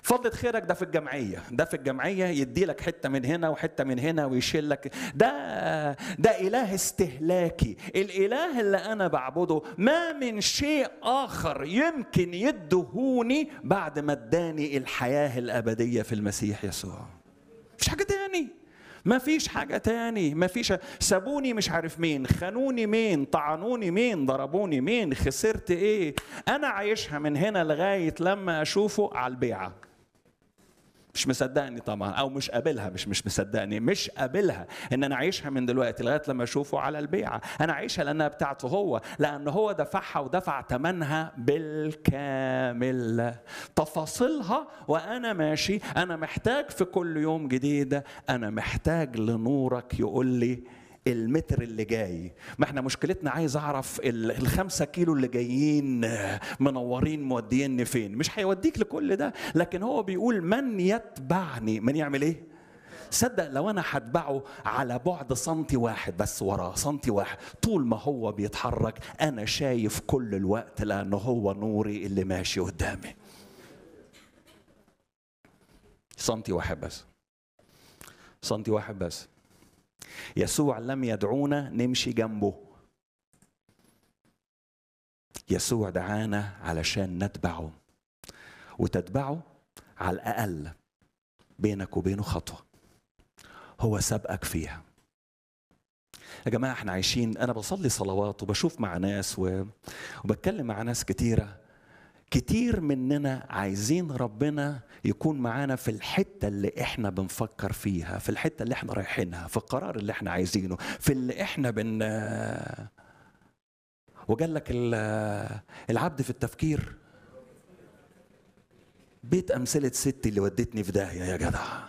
فضلة خيرك ده في الجمعية ده في الجمعية يدي لك حتة من هنا وحتة من هنا ويشيل لك ده ده إله استهلاكي الإله اللي أنا بعبده ما من شيء آخر يمكن يدهوني بعد ما اداني الحياة الأبدية في المسيح يسوع مش حاجة تاني ما فيش حاجة تاني ما فيش سابوني مش عارف مين خانوني مين طعنوني مين ضربوني مين خسرت ايه انا عايشها من هنا لغاية لما اشوفه على البيعة مش مصدقني طبعا او مش قابلها مش مش مصدقني مش قابلها ان انا عايشها من دلوقتي لغايه لما اشوفه على البيعه انا عايشها لانها بتاعته هو لان هو دفعها ودفع ثمنها بالكامل تفاصيلها وانا ماشي انا محتاج في كل يوم جديد انا محتاج لنورك يقول لي المتر اللي جاي ما احنا مشكلتنا عايز اعرف الخمسة كيلو اللي جايين منورين موديني فين مش هيوديك لكل ده لكن هو بيقول من يتبعني من يعمل ايه صدق لو انا هتبعه على بعد سنتي واحد بس وراه سنتي واحد طول ما هو بيتحرك انا شايف كل الوقت لانه هو نوري اللي ماشي قدامي سنتي واحد بس سنتي واحد بس يسوع لم يدعونا نمشي جنبه يسوع دعانا علشان نتبعه وتتبعه على الأقل بينك وبينه خطوة هو سبقك فيها يا جماعة احنا عايشين أنا بصلي صلوات وبشوف مع ناس و... وبتكلم مع ناس كتيرة كتير مننا عايزين ربنا يكون معانا في الحتة اللي احنا بنفكر فيها في الحتة اللي احنا رايحينها في القرار اللي احنا عايزينه في اللي احنا بن وقال لك العبد في التفكير بيت أمثلة ستي اللي ودتني في داهية يا جدع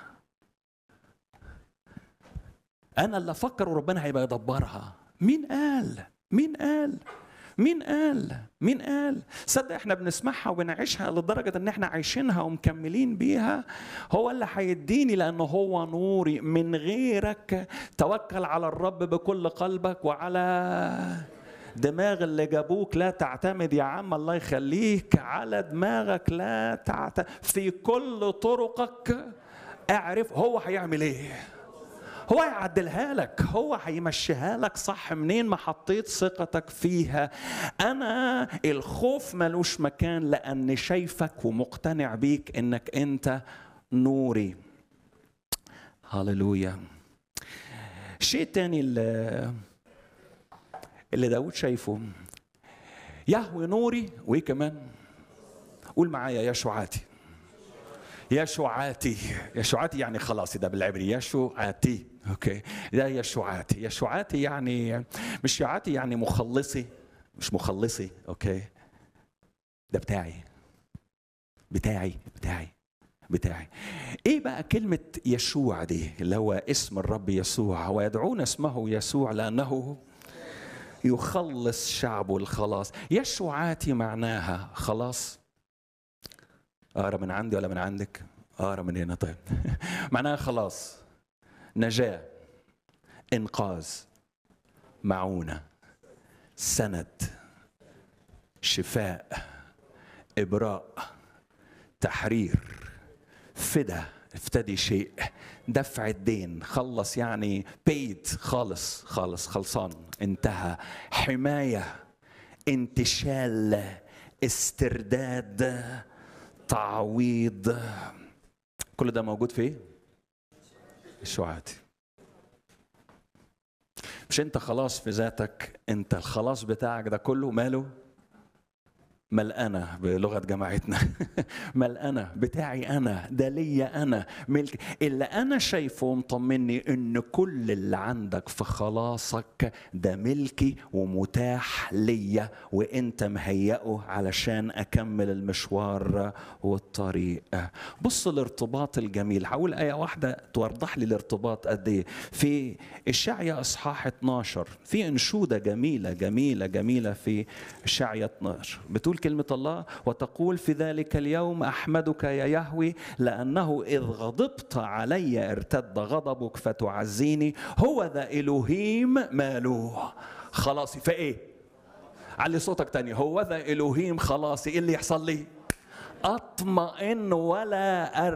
أنا اللي أفكر وربنا هيبقى يدبرها مين قال مين قال مين قال؟ مين قال؟ صدق احنا بنسمعها وبنعيشها لدرجة ان احنا عايشينها ومكملين بيها هو اللي هيديني لانه هو نوري من غيرك توكل على الرب بكل قلبك وعلى دماغ اللي جابوك لا تعتمد يا عم الله يخليك على دماغك لا تعتمد في كل طرقك اعرف هو هيعمل ايه هو هيعدلها لك هو هيمشيها لك صح منين ما حطيت ثقتك فيها انا الخوف ملوش مكان لاني شايفك ومقتنع بيك انك انت نوري هللويا شيء تاني اللي, اللي داود شايفه يهوي نوري وايه كمان قول معايا يشوعاتي يشوعاتي يشوعاتي يعني خلاص ده بالعبري يشوعاتي اوكي ده يشوعاتي يشوعاتي يعني مش شوعاتي يعني مخلصي مش مخلصي اوكي ده بتاعي بتاعي بتاعي بتاعي ايه بقى كلمة يشوع دي اللي هو اسم الرب يسوع ويدعون اسمه يسوع لأنه يخلص شعبه الخلاص يشوعاتي معناها خلاص اقرا من عندي ولا من عندك اقرا من هنا طيب معناها خلاص نجاه انقاذ معونه سند شفاء ابراء تحرير فدا افتدي شيء دفع الدين خلص يعني بيت خالص خالص خلصان انتهى حمايه انتشال استرداد تعويض كل ده موجود في ايه؟ الشعاتي مش انت خلاص في ذاتك انت الخلاص بتاعك ده كله ماله ملقانة بلغة جماعتنا ملقانة بتاعي أنا ده ليا أنا ملك اللي أنا شايفه ومطمني إن كل اللي عندك في خلاصك ده ملكي ومتاح ليا وأنت مهيئه علشان أكمل المشوار والطريق بص الارتباط الجميل هقول آية واحدة توضح لي الارتباط قد إيه في إشعيا إصحاح 12 في أنشودة جميلة جميلة جميلة في إشعيا 12 بتقول كلمة الله وتقول في ذلك اليوم أحمدك يا يهوي لأنه إذ غضبت علي ارتد غضبك فتعزيني هو ذا إلهيم ماله خلاصي فإيه علي صوتك تاني هو ذا إلهيم خلاصي إيه اللي يحصل لي اطمئن ولا